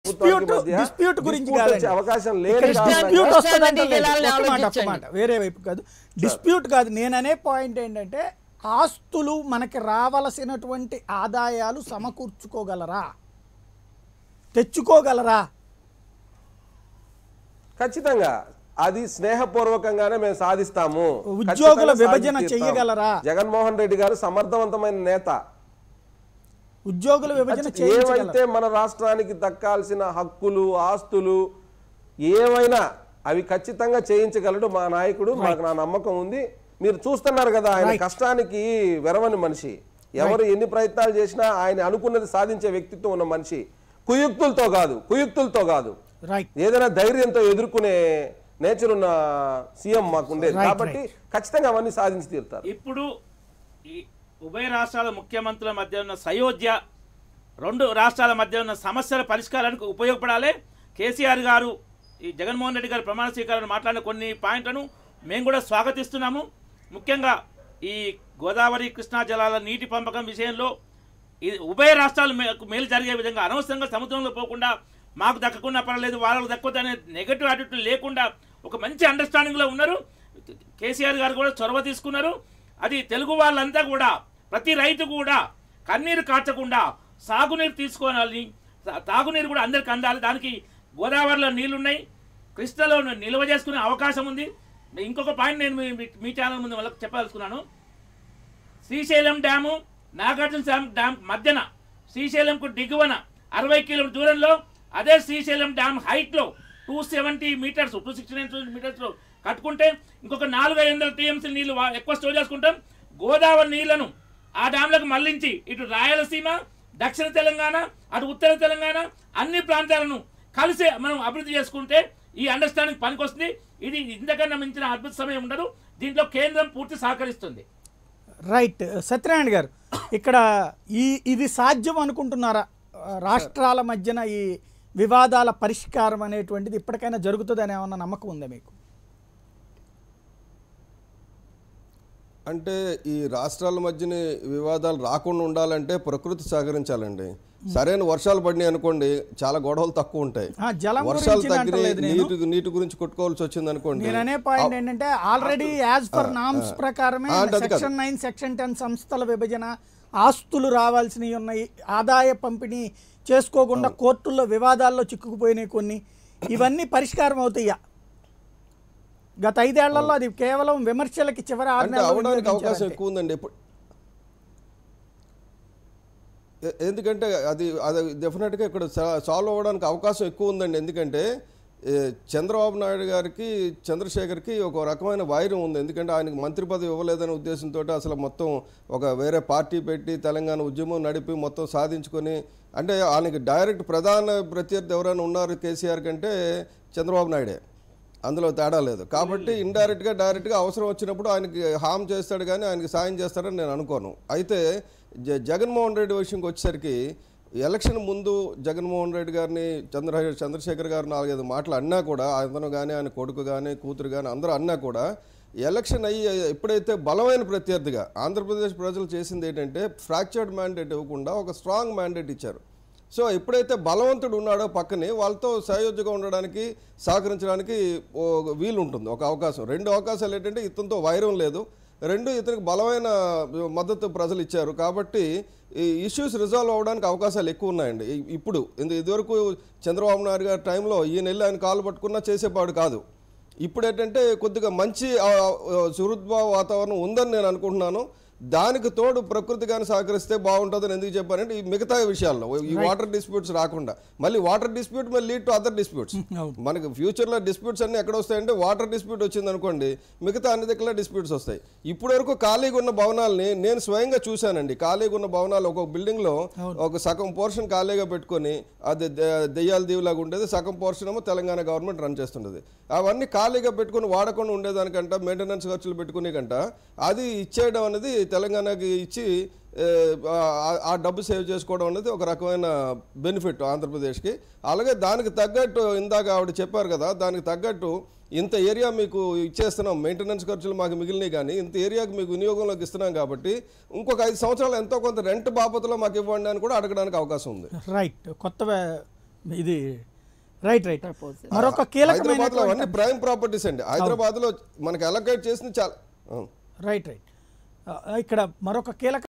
Dispute మధ్య dispute గురించి dispute వచ్చే కాదండి అవకాశం లేని ఇక్కడ కారణంగా- డిస్ప్యూట్ కృష్ణా వస్తుందంటే నదీ లేదు. జలాల్ని ఒక్క మాట, ఒక్క ఆలోచించండి. మాట. వేరే వైపు కాదు డిస్ప్యూట్ కాదు నేను అనే పాయింట్ ఏంటంటే ఆస్తులు మనకి రావలసినటువంటి ఆదాయాలు సమకూర్చుకోగలరా తెచ్చుకోగలరా ఖచ్చితంగా అది స్నేహపూర్వకంగానే మేము సాధిస్తాము ఉద్యోగుల ఖచ్చితంగా విభజన సాధిస్తాం. చెయ్యగలరా? జగన్మోహన్ రెడ్డి గారు సమర్థవంతమైన నేత ఉద్యోగుల విభజన ఏవైతే చేయించగలరా మన రాష్ట్రానికి దక్కాల్సిన హక్కులు ఆస్తులు ఏవైనా అవి ఖచ్చితంగా చేయించగలడు మా నాయకుడు మాకు నా నమ్మకం ఉంది మీరు చూస్తున్నారు కదా ఆయన Right. కష్టానికి వెరవని మనిషి ఎవరు ఎన్ని ప్రయత్నాలు చేసినా ఆయన అనుకున్నది సాధించే వ్యక్తిత్వం ఉన్న మనిషి కుయుక్తులతో కాదు కుయుక్తులతో కాదు రైట్ ఏదైనా ధైర్యంతో ఎదుర్కొనే నేచర్ ఉన్న సీఎం మాకు ఉండేది Right, కాబట్టి ఖచ్చితంగా అవన్నీ సాధించి తీరుతారు ఇప్పుడు ఈ ఉభయ రాష్ట్రాల ముఖ్యమంత్రుల మధ్య ఉన్న సయోధ్య రెండు రాష్ట్రాల మధ్య ఉన్న సమస్యల పరిష్కారానికి ఉపయోగపడాలి కేసీఆర్ గారు ఈ జగన్మోహన్ రెడ్డి గారు ప్రమాణ స్వీకారాన్ని మాట్లాడిన కొన్ని పాయింట్లను మేము కూడా స్వాగతిస్తున్నాము ముఖ్యంగా ఈ గోదావరి కృష్ణా జలాల నీటి పంపకం విషయంలో ఇది ఉభయ రాష్ట్రాలు మే- మేలు జరిగే విధంగా అనవసరంగా సముద్రంలో పోకుండా మాకు దక్కకుండా పర్వాలేదు వాళ్ళకు దక్కదు అనే నెగటివ్ యాటిట్యూడ్ లేకుండా ఒక మంచి అండర్స్టాండింగ్లో ఉన్నారు కేసీఆర్ గారు కూడా చొరవ తీసుకున్నారు అది తెలుగు వాళ్ళంతా కూడా ప్రతి రైతు కూడా కన్నీరు కార్చకుండా సాగునీరు తీసుకోవాలి తా- తాగునీరు కూడా అందరికి అందాలి దానికి గోదావరిలో నీళ్లున్నాయి కృష్ణలో నిల్వ చేసుకునే అవకాశం ఉంది ఇంకొక పాయింట్ నేను మీ- మీ- మీ ఛానల్ ముందు వాళ్ళకి చెప్పదలుచుకున్నాను శ్రీశైలం డ్యాము నాగార్జున సాగర్ డ్యామ్ మధ్యన శ్రీశైలంకు దిగువన అరవై కిలోమీటర్ దూరంలో అదే శ్రీశైలం డ్యామ్ హైట్లో two seventy metres two sixty nine మీటర్స్లో కట్టుకుంటే ఇంకొక నాలుగు ఐదు వందల టీఎంసీ నీళ్లు వా- ఎక్కువ స్టోర్ చేసుకుంటాం గోదావరి నీళ్లను ఆ డ్యామ్లకు మళ్లించి ఇటు రాయలసీమ దక్షిణ తెలంగాణ అటు ఉత్తర తెలంగాణ అన్ని ప్రాంతాలను కలిసి మనం అభివృద్ధి చేసుకుంటే ఈ అండర్స్టాండింగ్ పనికొస్తుంది ఇది ఇంతకన్నా మించిన అద్భుత సమయం ఉండదు దీంట్లో కేంద్రం పూర్తి సహకరిస్తుంది రైట్ సత్యనారాయణ గారు ఇక్కడ ఈ ఇది సాధ్యం అనుకుంటున్నారా ఆ, రాష్ట్రాల మధ్యన ఈ వివాదాల పరిష్కారం అనేటువంటిది ఇప్పటికైనా జరుగుతుందని ఏమన్నా నమ్మకం ఉందా మీకు అంటే ఈ రాష్ట్రాల మధ్యన వివాదాలు రాకుండా ఉండాలంటే ప్రకృతి సహకరించాలండి సరైన వర్షాలు పడినాయి అనుకోండి చాలా గొడవలు తక్కువ ఉంటాయి ఆ, జలం వర్షాలు గురించి తగ్గినాయి అంటలేదు నేను. నీటి నీటి గురించి కొట్టుకోవాల్సి వచ్చింది అనుకోండి నేను అనే పాయింట్ ఏంటంటే ఆల్రెడీ యాజ్ పర్ నామ్స్ ప్రకారమే ఆ, అంటే అది కాదు. సెక్షన్ నైన్ సెక్షన్ టెన్ సంస్థల విభజన ఆస్తులు రావాల్సినవి ఉన్నాయి ఆదాయ పంపిణీ చేసుకోకుండా కోర్టుల్లో వివాదాల్లో చిక్కుకుపోయినాయి కొన్ని ఇవన్నీ పరిష్కారం అవుతాయా గత ఐదేళ్లలో అది కేవలం విమర్శలకి చివరి ఆరు అంటే నెలలు అవడానికి అవకాశం వినియోగించారంతే. ఎక్కువ ఉందండి ఎప్పుడు ఎ- ఎందుకంటే అది అది డెఫినెట్గా ఇక్కడ సా- సాల్వ్ అవ్వడానికి అవకాశం ఎక్కువ ఉందండి ఎందుకంటే ఏ, చంద్రబాబు నాయుడు గారికి చంద్రశేఖర్కి ఒక రకమైన వైరం ఉంది ఎందుకంటే ఆయనకు మంత్రి పదవి ఇవ్వలేదనే ఉద్దేశంతో అసలు మొత్తం ఒక వేరే పార్టీ పెట్టి తెలంగాణ ఉద్యమం నడిపి మొత్తం సాధించుకొని అంటే ఆయనకి డైరెక్ట్ ప్రధాన ప్రత్యర్థి ఎవరైనా ఉన్నారు కేసీఆర్ కంటే చంద్రబాబు నాయుడే అందులో తేడా లేదు కాబట్టి ఇండైరెక్ట్గా డైరెక్ట్గా అవసరం వచ్చినప్పుడు ఆయనకి హామ్ చేస్తాడు కానీ ఆయనకి సాయం చేస్తాడని నేను అనుకోను అయితే జ జగన్మోహన్ రెడ్డి విషయంకి వచ్చేసరికి ఎలక్షన్ ముందు జగన్మోహన్ రెడ్డి గారిని చంద్ర చంద్రశేఖర్ గారు నాలుగైదు మాటలు అన్నా కూడా అతను కానీ ఆయన కొడుకు కానీ కూతురు కానీ అందరూ అన్నా కూడా ఎలక్షన్ అయ్యి ఎప్పుడైతే బలమైన ప్రత్యర్థిగా ఆంధ్రప్రదేశ్ ప్రజలు చేసింది ఏంటంటే ఫ్రాక్చర్డ్ మ్యాండేట్ ఇవ్వకుండా ఒక స్ట్రాంగ్ మ్యాండేట్ ఇచ్చారు సో ఎప్పుడైతే బలవంతుడు ఉన్నాడో పక్కనే వాళ్ళతో సయోధ్యగా ఉండడానికి సహకరించడానికి ఓ వీలు ఉంటుంది ఒక అవకాశం రెండు అవకాశాలు ఏంటంటే ఇతనితో వైరం లేదు రెండు ఇతనికి బలమైన మద్దతు ప్రజలు ఇచ్చారు కాబట్టి ఈ ఇష్యూస్ రిజాల్వ్ అవ్వడానికి అవకాశాలు ఎక్కువ ఉన్నాయండి ఇ- ఇప్పుడు ఇందు- ఇదివరకు చంద్రబాబు నాయుడు గారి టైంలో ఈ నెల ఆయన కాలు పట్టుకున్నా చేసేవాడు కాదు ఇప్పుడు ఏంటంటే కొద్దిగా మంచి ఆ, ఆ, సుహృద్భావ వాతావరణం ఉందని నేను అనుకుంటున్నాను దానికి తోడు ప్రకృతి కానీ సహకరిస్తే బాగుంటుందని ఎందుకు చెప్పానంటే ఈ మిగతా విషయాల్లో ఈ వాటర్ డిస్ప్యూట్స్ రాకుండా మళ్ళీ వాటర్ డిస్ప్యూట్ మళ్ళీ లీడ్ టు అదర్ డిస్ప్యూట్స్ అవును. మనకి ఫ్యూచర్లో డిస్ప్యూట్స్ అన్ని ఎక్కడ వస్తాయంటే వాటర్ డిస్ప్యూట్ వచ్చింది అనుకోండి మిగతా అన్ని దగ్గర డిస్ప్యూట్స్ వస్తాయి ఇప్పటి వరకు ఖాళీగా ఉన్న భవనాలని నేను స్వయంగా చూశానండి ఖాళీగా ఉన్న భవనాలు ఒక బిల్డింగ్ లో ఒక సగం పోర్షన్ ఖాళీగా పెట్టుకొని అది దె- దెయ్యాల దీవులాగా ఉండేది సగం పోర్షన్ ఏమో తెలంగాణ గవర్నమెంట్ రన్ చేస్తుండేది అవన్నీ ఖాళీగా పెట్టుకొని వాడకుండా ఉండేదానికంట మెయింటెనెన్స్ ఖర్చులు పెట్టుకునే కంట అది ఇచ్చేయడం అనేది తెలంగాణకి ఇచ్చి ఏ, ఆ- ఆ డబ్బు సేవ్ చేసుకోవడం అనేది ఒక రకమైన బెనిఫిట్ ఆంధ్రప్రదేశ్కి అలాగే దానికి తగ్గట్టు ఇందాక ఆవిడ చెప్పారు కదా దానికి తగ్గట్టు ఇంత ఏరియా మీకు ఇచ్చేస్తున్నాం మెయింటెనెన్స్ ఖర్చులు మాకు మిగిలినాయి కానీ ఇంత ఏరియాకి మీకు వినియోగంలోకి ఇస్తున్నాం కాబట్టి ఇంకొక ఐదు సంవత్సరాలు ఎంతో కొంత రెంట్ బాపతలో మాకు ఇవ్వండి అని కూడా అడగడానికి అవకాశం ఉంది రైట్ కొత్త వే- ఇది రైట్ రైట్ Proposal. మరొక హైదరాబాద్ లో కీలకమైన అవన్నీ ప్రైమ్ ప్రాపర్టీస్ అండి హైదరాబాద్ లో మనకి అలొకేట్ చేసిన చాలా ఆ. రైట్ రైట్ ఇక్కడ మరొక కీలక